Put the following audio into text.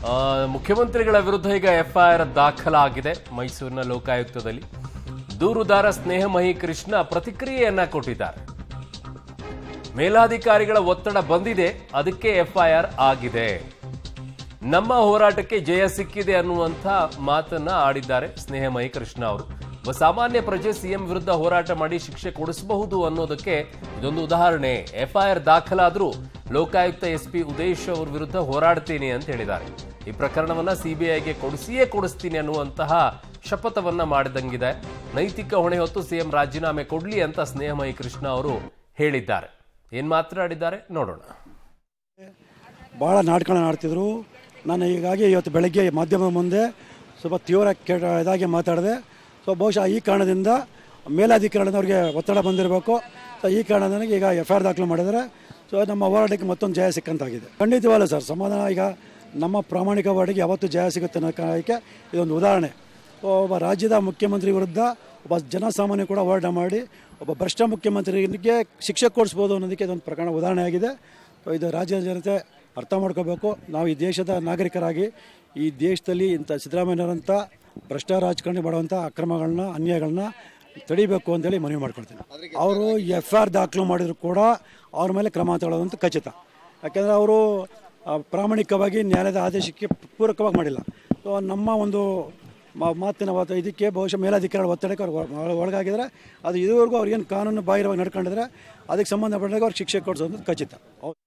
ಆ, ಮುಖ್ಯಮಂತ್ರಿಗಳ ವಿರುದ್ಧ ಈಗ ಎಫ್ಐಆರ್ ದಾಖಲಾಗಿದೆ ಮೈಸೂರಿನ ಲೋಕಾಯುಕ್ತದಲ್ಲಿ ದೂರುದಾರ ಸ್ನೇಹಮಹಿ ಕೃಷ್ಣ ಪ್ರತಿಕ್ರಿಯೆಯನ್ನ ಕೊಟ್ಟಿದ್ದಾರೆ ಮೇಲಾಧಿಕಾರಿಗಳ ಒತ್ತಡ ಬಂದಿದೆ ಅದಕ್ಕೆ ಎಫ್ಐಆರ್ ಆಗಿದೆ ನಮ್ಮ ಹೋರಾಟಕ್ಕೆ ಜಯ ಸಿಕ್ಕಿದೆ ಅನ್ನುವಂಥ ಮಾತನ್ನ ಆಡಿದ್ದಾರೆ ಸ್ನೇಹಮಯಿ ಕೃಷ್ಣ ಅವರು ಒಬ್ಬ ಸಾಮಾನ್ಯ ಪ್ರಜೆ ಸಿಎಂ ವಿರುದ್ಧ ಹೋರಾಟ ಮಾಡಿ ಶಿಕ್ಷೆ ಕೊಡಿಸಬಹುದು ಅನ್ನೋದಕ್ಕೆ ಇದೊಂದು ಉದಾಹರಣೆ ಎಫ್ಐಆರ್ ದಾಖಲಾದರೂ ಲೋಕಾಯುಕ್ತ ಎಸ್ಪಿ ಉದೇಶ್ ಅವ್ರ ವಿರುದ್ಧ ಹೋರಾಡ್ತೀನಿ ಅಂತ ಹೇಳಿದ್ದಾರೆ ಈ ಪ್ರಕರಣವನ್ನ ಸಿಬಿಐಗೆ ಕೊಡಿಸಿಯೇ ಕೊಡಿಸ್ತೀನಿ ಅನ್ನುವಂತಹ ಶಪಥವನ್ನ ಮಾಡಿದಂಗಿದೆ ನೈತಿಕ ಹೊಣೆ ಹೊತ್ತು ಸಿಎಂ ರಾಜೀನಾಮೆ ಕೊಡ್ಲಿ ಅಂತ ಸ್ನೇಹಮಯಿ ಕೃಷ್ಣ ಅವರು ಹೇಳಿದ್ದಾರೆ ಏನ್ ಮಾತನಾಡಿದ್ದಾರೆ ನೋಡೋಣ ಭಾಳ ನಾಟಕಗಳನ್ನ ಆಡ್ತಿದ್ರು ನಾನು ಹೀಗಾಗಿ ಇವತ್ತು ಬೆಳಗ್ಗೆ ಮಾಧ್ಯಮದ ಮುಂದೆ ಸ್ವಲ್ಪ ತೀವ್ರ ಕೆಟ್ಟ ಇದಾಗಿ ಮಾತಾಡಿದೆ ಸೊ ಬಹುಶಃ ಈ ಕಾರಣದಿಂದ ಮೇಲಾಧಿಕಾರಿಗಳವ್ರಿಗೆ ಒತ್ತಡ ಬಂದಿರಬೇಕು ಸೊ ಈ ಕಾರಣದಿಂದ ಈಗ ಎಫ್ ಐ ಆರ್ ದಾಖಲು ಮಾಡಿದರೆ ಸೊ ನಮ್ಮ ಹೋರಾಟಕ್ಕೆ ಮತ್ತೊಂದು ಜಯ ಸಿಕ್ಕಂತಾಗಿದೆ ಖಂಡಿತವಲ್ಲ ಸರ್ ಸಮಾಧಾನ ಈಗ ನಮ್ಮ ಪ್ರಾಮಾಣಿಕ ಹೋರಾಟಕ್ಕೆ ಯಾವತ್ತೂ ಜಯ ಸಿಗುತ್ತೆ ಅನ್ನೋ ಕಾರಣಕ್ಕೆ ಇದೊಂದು ಉದಾಹರಣೆ ಒಬ್ಬ ರಾಜ್ಯದ ಮುಖ್ಯಮಂತ್ರಿ ವಿರುದ್ಧ ಒಬ್ಬ ಜನಸಾಮಾನ್ಯ ಕೂಡ ಹೋರಾಟ ಮಾಡಿ ಒಬ್ಬ ಭ್ರಷ್ಟ ಮುಖ್ಯಮಂತ್ರಿಗೆ ಶಿಕ್ಷೆ ಕೊಡಿಸ್ಬೋದು ಅನ್ನೋದಕ್ಕೆ ಇದೊಂದು ಪ್ರಕರಣ ಉದಾಹರಣೆ ಆಗಿದೆ ಸೊ ಇದು ರಾಜ್ಯದ ಜನತೆ ಅರ್ಥ ಮಾಡ್ಕೋಬೇಕು ನಾವು ಈ ದೇಶದ ನಾಗರಿಕರಾಗಿ ಈ ದೇಶದಲ್ಲಿ ಇಂಥ ಸಿದ್ದರಾಮಯ್ಯನವರಂಥ ಭ್ರಷ್ಟ ರಾಜಕಾರಣಿ ಮಾಡುವಂಥ ಅಕ್ರಮಗಳನ್ನ ಅನ್ಯಾಯಗಳನ್ನ ತಡಿಬೇಕು ಅಂತೇಳಿ ಮನವಿ ಮಾಡ್ಕೊಳ್ತೀನಿ ಅವರು ಎಫ್ ಆರ್ ದಾಖಲು ಮಾಡಿದ್ರು ಕೂಡ ಅವ್ರ ಮೇಲೆ ಕ್ರಮ ತಗೊಳ್ಳೋದಂತ ಖಚಿತ ಯಾಕೆಂದರೆ ಅವರು ಆ, ಪ್ರಾಮಾಣಿಕವಾಗಿ ನ್ಯಾಯಾಲಯದ ಆದೇಶಕ್ಕೆ ಪೂರಕವಾಗಿ ಮಾಡಿಲ್ಲ ಸೊ ನಮ್ಮ ಒಂದು ಮಾ- ಮಾತಿನ ವಾತ ಇದಕ್ಕೆ ಬಹುಶಃ ಮೇಲಾಧಿಕಾರಿಗಳ ಒತ್ತಡಕ್ಕೆ ಅವ್ರು ಒಳ- ಒಳಗಾಗಿದ್ದಾರೆ ಅದು ಇದುವರೆಗೂ ಅವ್ರಿಗೇನು ಕಾನೂನು ಬಾಹಿರವಾಗಿ ನಡ್ಕೊಂಡಿದ್ರೆ ಅದಕ್ಕೆ ಸಂಬಂಧಪಟ್ಟಾಗ ಅವ್ರಿಗೆ ಶಿಕ್ಷೆ ಕೊಡಿಸೋದು ಖಚಿತ